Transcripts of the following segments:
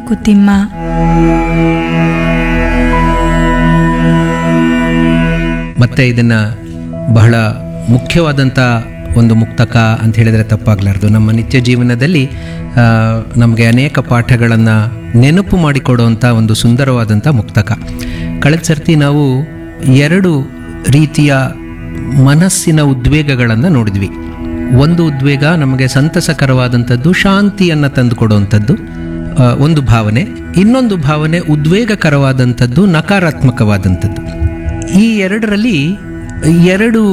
ಮಂಕುತಿಮ್ಮ ಮತ್ತೆ ಇದನ್ನು ಬಹಳ ಮುಖ್ಯವಾದಂಥ ಒಂದು ಮುಕ್ತಕ ಅಂತ ಹೇಳಿದರೆ ತಪ್ಪಾಗಲಾರ್ದು ನಮ್ಮ ನಿತ್ಯ ಜೀವನದಲ್ಲಿ ನಮಗೆ ಅನೇಕ ಪಾಠಗಳನ್ನು ನೆನಪು ಮಾಡಿಕೊಡುವಂಥ ಒಂದು ಸುಂದರವಾದಂಥ ಮುಕ್ತಕ ಕಳೆದ ಸರ್ತಿ ನಾವು ಎರಡು ರೀತಿಯ ಮನಸ್ಸಿನ ಉದ್ವೇಗಗಳನ್ನು ನೋಡಿದ್ವಿ ಒಂದು ಉದ್ವೇಗ ನಮಗೆ ಸಂತಸಕರವಾದಂಥದ್ದು ಶಾಂತಿಯನ್ನು ತಂದುಕೊಡುವಂಥದ್ದು ಆ, ಒಂದು ಭಾವನೆ ಇನ್ನೊಂದು ಭಾವನೆ ಉದ್ವೇಗಕರವಾದಂಥದ್ದು ನಕಾರಾತ್ಮಕವಾದಂಥದ್ದು ಈ ಎರಡರಲ್ಲಿ ಎರಡು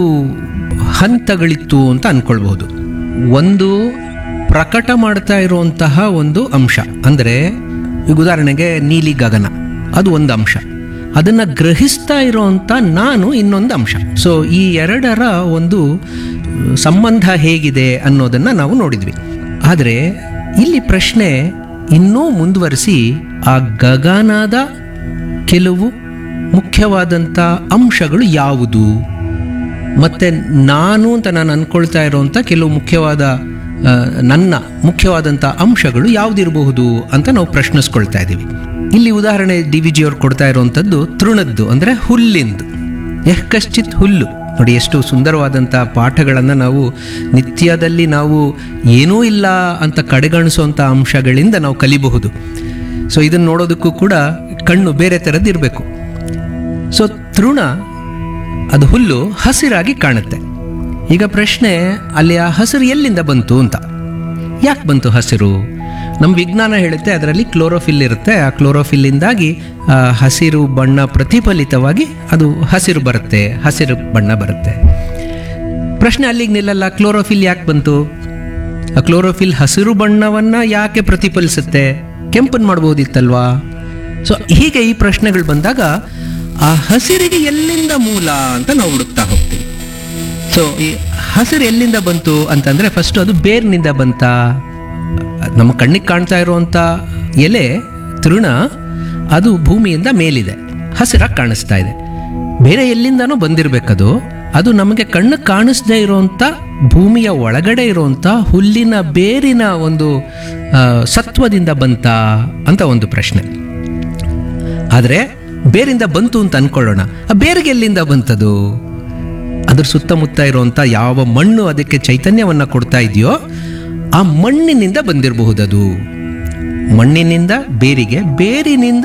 ಹಂತಗಳಿತ್ತು ಅಂತ ಅಂದ್ಕೊಳ್ಬಹುದು ಒಂದು ಪ್ರಕಟ ಮಾಡ್ತಾ ಇರುವಂತಹ ಒಂದು ಅಂಶ ಅಂದರೆ ಈಗ ಉದಾಹರಣೆಗೆ ನೀಲಿ ಗಗನ ಅದು ಒಂದು ಅಂಶ ಅದನ್ನು ಗ್ರಹಿಸ್ತಾ ಇರುವಂಥ ನಾನು ಇನ್ನೊಂದು ಅಂಶ ಸೊ ಈ ಎರಡರ ಒಂದು ಸಂಬಂಧ ಹೇಗಿದೆ ಅನ್ನೋದನ್ನು ನಾವು ನೋಡಿದ್ವಿ ಆದರೆ ಇಲ್ಲಿ ಪ್ರಶ್ನೆ ಇನ್ನೂ ಮುಂದುವರಿಸಿ ಆ ಗಗನದ ಕೆಲವು ಮುಖ್ಯವಾದಂಥ ಅಂಶಗಳು ಯಾವುದು ಮತ್ತು ನಾನು ಅಂತ ನಾನು ಅಂದ್ಕೊಳ್ತಾ ಇರುವಂಥ ಕೆಲವು ಮುಖ್ಯವಾದ ಆ, ನನ್ನ ಮುಖ್ಯವಾದಂಥ ಅಂಶಗಳು ಯಾವುದಿರಬಹುದು ಅಂತ ನಾವು ಪ್ರಶ್ನಿಸ್ಕೊಳ್ತಾ ಇದ್ದೀವಿ ಇಲ್ಲಿ ಉದಾಹರಣೆ ಡಿ ವಿ ಜಿಯವ್ರು ಕೊಡ್ತಾ ಇರುವಂಥದ್ದು ತೃಣದ್ದು ಅಂದರೆ ಹುಲ್ಲಿಂದು ಯಹ್ ಕಶ್ಚಿತ್ ಹುಲ್ಲು ನೋಡಿ ಎಷ್ಟು ಸುಂದರವಾದಂಥ ಪಾಠಗಳನ್ನು ನಾವು ನಿತ್ಯದಲ್ಲಿ ನಾವು ಏನೂ ಇಲ್ಲ ಅಂತ ಕಡೆಗಣಿಸುವಂಥ ಅಂಶಗಳಿಂದ ನಾವು ಕಲಿಬಹುದು ಸೊ ಇದನ್ನು ನೋಡೋದಕ್ಕೂ ಕೂಡ ಕಣ್ಣು ಬೇರೆ ಥರದ್ದಿರಬೇಕು ಸೊ ತೃಣ ಅದು ಹುಲ್ಲು ಹಸಿರಾಗಿ ಕಾಣುತ್ತೆ ಈಗ ಪ್ರಶ್ನೆ ಅಲ್ಲಿ ಆ ಹಸಿರು ಎಲ್ಲಿಂದ ಬಂತು ಅಂತ ಯಾಕೆ ಬಂತು ಹಸಿರು ನಮ್ಮ ವಿಜ್ಞಾನ ಹೇಳುತ್ತೆ ಅದರಲ್ಲಿ ಕ್ಲೋರೋಫಿಲ್ ಇರುತ್ತೆ ಆ ಕ್ಲೋರೋಫಿಲ್ಲಿಂದಾಗಿ ಆ ಹಸಿರು ಬಣ್ಣ ಪ್ರತಿಫಲಿತವಾಗಿ ಅದು ಹಸಿರು ಬರುತ್ತೆ ಹಸಿರು ಬಣ್ಣ ಬರುತ್ತೆ ಪ್ರಶ್ನೆ ಅಲ್ಲಿಗೆ ನಿಲ್ಲಲ್ಲ ಕ್ಲೋರೋಫಿಲ್ ಯಾಕೆ ಬಂತು ಆ ಕ್ಲೋರೋಫಿಲ್ ಹಸಿರು ಬಣ್ಣವನ್ನ ಯಾಕೆ ಪ್ರತಿಫಲಿಸುತ್ತೆ ಕೆಂಪನ್ ಮಾಡ್ಬೋದಿತ್ತಲ್ವಾ ಸೊ ಹೀಗೆ ಈ ಪ್ರಶ್ನೆಗಳು ಬಂದಾಗ ಆ ಹಸಿರಿಗೆ ಎಲ್ಲಿಂದ ಮೂಲ ಅಂತ ನಾವು ಹುಡುಕ್ತಾ ಹೋಗ್ತೀವಿ ಸೊ ಈ ಹಸಿರು ಎಲ್ಲಿಂದ ಬಂತು ಅಂತಂದ್ರೆ ಫಸ್ಟ್ ಅದು ಬೇರ್ನಿಂದ ಬಂತ ನಮ್ಮ ಕಣ್ಣಿಗೆ ಕಾಣ್ತಾ ಇರುವಂತ ಎಲೆ ತೃಣ ಅದು ಭೂಮಿಯಿಂದ ಮೇಲಿದೆ ಹಸಿರಾಗಿ ಕಾಣಿಸ್ತಾ ಇದೆ ಬೇರೆ ಎಲ್ಲಿಂದನೂ ಬಂದಿರಬೇಕದು ಅದು ನಮಗೆ ಕಣ್ಣು ಕಾಣಿಸದೇ ಇರುವಂಥ ಭೂಮಿಯ ಒಳಗಡೆ ಇರುವಂಥ ಹುಲ್ಲಿನ ಬೇರಿನ ಒಂದು ಆ, ಸತ್ವದಿಂದ ಬಂತ ಅಂತ ಒಂದು ಪ್ರಶ್ನೆ ಆದರೆ ಬೇರಿಂದ ಬಂತು ಅಂತ ಅನ್ಕೊಳ್ಳೋಣ ಆ ಬೇರಿಗೆ ಎಲ್ಲಿಂದ ಬಂತದು ಅದ್ರ ಸುತ್ತಮುತ್ತ ಇರುವಂಥ ಯಾವ ಮಣ್ಣು ಅದಕ್ಕೆ ಚೈತನ್ಯವನ್ನು ಕೊಡ್ತಾ ಇದೆಯೋ ಆ ಮಣ್ಣಿನಿಂದ ಬಂದಿರಬಹುದದು ಮಣ್ಣಿನಿಂದ ಬೇರಿಗೆ ಬೇರಿನಿಂದ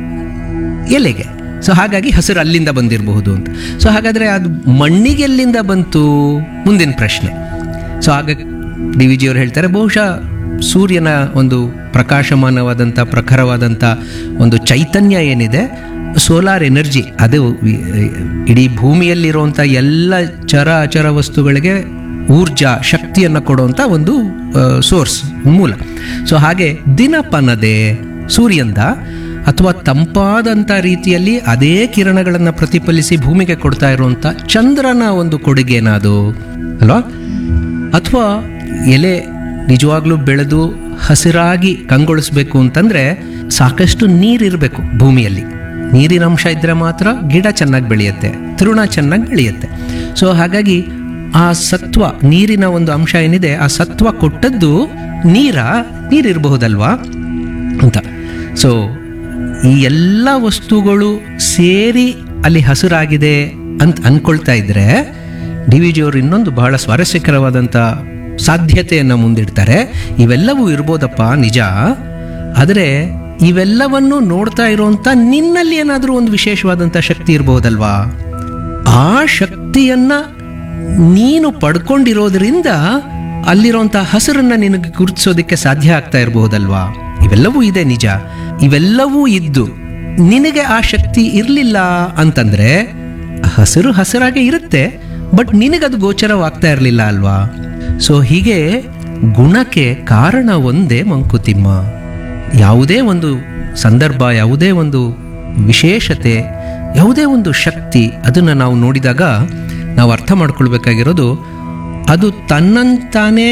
ಎಲೆಗೆ ಸೊ ಹಾಗಾಗಿ ಹಸಿರು ಅಲ್ಲಿಂದ ಬಂದಿರಬಹುದು ಅಂತ ಸೊ ಹಾಗಾದರೆ ಅದು ಮಣ್ಣಿಗೆ ಎಲ್ಲಿಂದ ಬಂತು ಮುಂದಿನ ಪ್ರಶ್ನೆ ಸೊ ಆಗ ಡಿ ವಿ ಜಿಯವರು ಹೇಳ್ತಾರೆ ಬಹುಶಃ ಸೂರ್ಯನ ಒಂದು ಪ್ರಕಾಶಮಾನವಾದಂಥ ಪ್ರಖರವಾದಂಥ ಒಂದು ಚೈತನ್ಯ ಏನಿದೆ ಸೋಲಾರ್ ಎನರ್ಜಿ ಅದು ವಿ- ಇಡೀ ಭೂಮಿಯಲ್ಲಿರುವಂಥ ಎಲ್ಲ ಚರ ಅಚರ ವಸ್ತುಗಳಿಗೆ ಊರ್ಜಾ ಶಕ್ತಿಯನ್ನು ಕೊಡುವಂಥ ಒಂದು ಸೋರ್ಸ್ ಮೂಲ ಸೊ ಹಾಗೆ ದಿನಪನದೆ ಸೂರ್ಯಂದ ಅಥವಾ ತಂಪಾದಂಥ ರೀತಿಯಲ್ಲಿ ಅದೇ ಕಿರಣಗಳನ್ನು ಪ್ರತಿಫಲಿಸಿ ಭೂಮಿಗೆ ಕೊಡ್ತಾ ಇರುವಂಥ ಚಂದ್ರನ ಒಂದು ಕೊಡುಗೆನಾ ಅದು ಅಲ್ವಾ ಅಥವಾ ಎಲೆ ನಿಜವಾಗ್ಲೂ ಬೆಳೆದು ಹಸಿರಾಗಿ ಕಂಗೊಳಿಸ್ಬೇಕು ಅಂತಂದ್ರೆ ಸಾಕಷ್ಟು ನೀರಿರಬೇಕು ಭೂಮಿಯಲ್ಲಿ ನೀರಿನ ಅಂಶ ಇದ್ರೆ ಮಾತ್ರ ಗಿಡ ಚೆನ್ನಾಗಿ ಬೆಳೆಯುತ್ತೆ ತೃಣ ಚೆನ್ನಾಗಿ ಬೆಳೆಯುತ್ತೆ ಸೊ ಹಾಗಾಗಿ ಆ ಸತ್ವ ನೀರಿನ ಒಂದು ಅಂಶ ಏನಿದೆ ಆ ಸತ್ವ ಕೊಟ್ಟದ್ದು ನೀರ ನೀರಿರಬಹುದಲ್ವಾ ಅಂತ ಸೊ ಈ ಎಲ್ಲ ವಸ್ತುಗಳು ಸೇರಿ ಅಲ್ಲಿ ಹಸಿರಾಗಿದೆ ಅಂತ ಅನ್ಕೊಳ್ತಾ ಇದ್ರೆ ಡಿ ವಿ ಜಿಯವರು ಇನ್ನೊಂದು ಬಹಳ ಸ್ವಾರಸ್ಯಕರವಾದಂಥ ಸಾಧ್ಯತೆಯನ್ನು ಮುಂದಿಡ್ತಾರೆ ಇವೆಲ್ಲವೂ ಇರ್ಬೋದಪ್ಪ ನಿಜ ಆದರೆ ಇವೆಲ್ಲವನ್ನು ನೋಡ್ತಾ ಇರುವಂಥ ನಿನ್ನಲ್ಲಿ ಏನಾದರೂ ಒಂದು ವಿಶೇಷವಾದಂಥ ಶಕ್ತಿ ಇರಬಹುದಲ್ವಾ ಆ ಶಕ್ತಿಯನ್ನ ನೀನು ಪಡ್ಕೊಂಡಿರೋದ್ರಿಂದ ಅಲ್ಲಿರುವಂಥ ಹಸಿರನ್ನ ನಿನಗೆ ಗುರುತಿಸೋದಕ್ಕೆ ಸಾಧ್ಯ ಆಗ್ತಾ ಇರಬಹುದಲ್ವಾ ಇವೆಲ್ಲವೂ ಇದೆ ನಿಜ ಇವೆಲ್ಲವೂ ಇದ್ದು ನಿನಗೆ ಆ ಶಕ್ತಿ ಇರಲಿಲ್ಲ ಅಂತಂದ್ರೆ ಹಸಿರು ಹಸಿರಾಗೆ ಇರುತ್ತೆ ಬಟ್ ನಿನಗದು ಗೋಚರವಾಗ್ತಾ ಇರಲಿಲ್ಲ ಅಲ್ವಾ ಸೊ ಹೀಗೆ ಗುಣಕ್ಕೆ ಕಾರಣ ಒಂದೇ ಮಂಕುತಿಮ್ಮ ಯಾವುದೇ ಒಂದು ಸಂದರ್ಭ ಯಾವುದೇ ಒಂದು ವಿಶೇಷತೆ ಯಾವುದೇ ಒಂದು ಶಕ್ತಿ ಅದನ್ನು ನಾವು ನೋಡಿದಾಗ ನಾವು ಅರ್ಥ ಮಾಡ್ಕೊಳ್ಬೇಕಾಗಿರೋದು ಅದು ತನ್ನಂತಾನೇ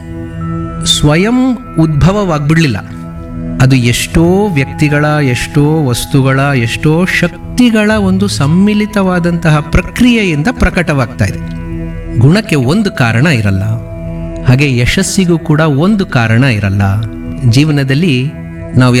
ಸ್ವಯಂ ಉದ್ಭವವಾಗ್ಬಿಡ್ಲಿಲ್ಲ ಅದು ಎಷ್ಟೋ ವ್ಯಕ್ತಿಗಳ ಎಷ್ಟೋ ವಸ್ತುಗಳ ಎಷ್ಟೋ ಶಕ್ತಿಗಳ ಒಂದು ಸಮ್ಮಿಲಿತವಾದಂತಹ ಪ್ರಕ್ರಿಯೆಯಿಂದ ಪ್ರಕಟವಾಗ್ತಾ ಇದೆ ಗುಣಕ್ಕೆ ಒಂದು ಕಾರಣ ಇರಲ್ಲ ಹಾಗೆ ಯಶಸ್ಸಿಗೂ ಕೂಡ ಒಂದು ಕಾರಣ ಇರಲ್ಲ ಜೀವನದಲ್ಲಿ ನಾವು